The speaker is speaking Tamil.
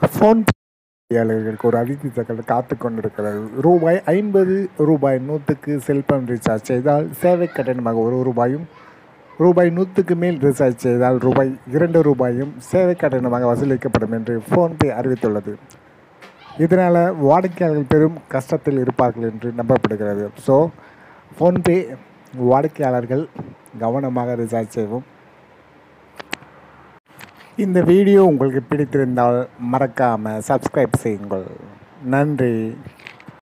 ஃபோன் ஏழைகளுக்கு ஒரு அதிர்ச்சி தகவல் காத்து கொண்டிருக்கிறது ரூபாய் ஐம்பது ரூபாய் நூற்றுக்கு செல்போன் ரீசார்ஜ் செய்தால் சேவை கட்டணமாக ஒரு ரூபாயும் ரூபாய் நூற்றுக்கு மேல் ரீசார்ஜ் செய்தால் ரூபாய் இரண்டு ரூபாயும் சேவை கட்டணமாக வசூலிக்கப்படும் என்று ஃபோன்பே அறிவித்துள்ளது இதனால் வாடிக்கையாளர்கள் பெரும் கஷ்டத்தில் இருப்பார்கள் என்று நம்பப்படுகிறது ஸோ ஃபோன்பே வாடிக்கையாளர்கள் கவனமாக ரீசார்ஜ் செய்வோம் இந்த வீடியோ உங்களுக்கு பிடித்திருந்தால் மறக்காமல் சப்ஸ்கிரைப் செய்யுங்கள் நன்றி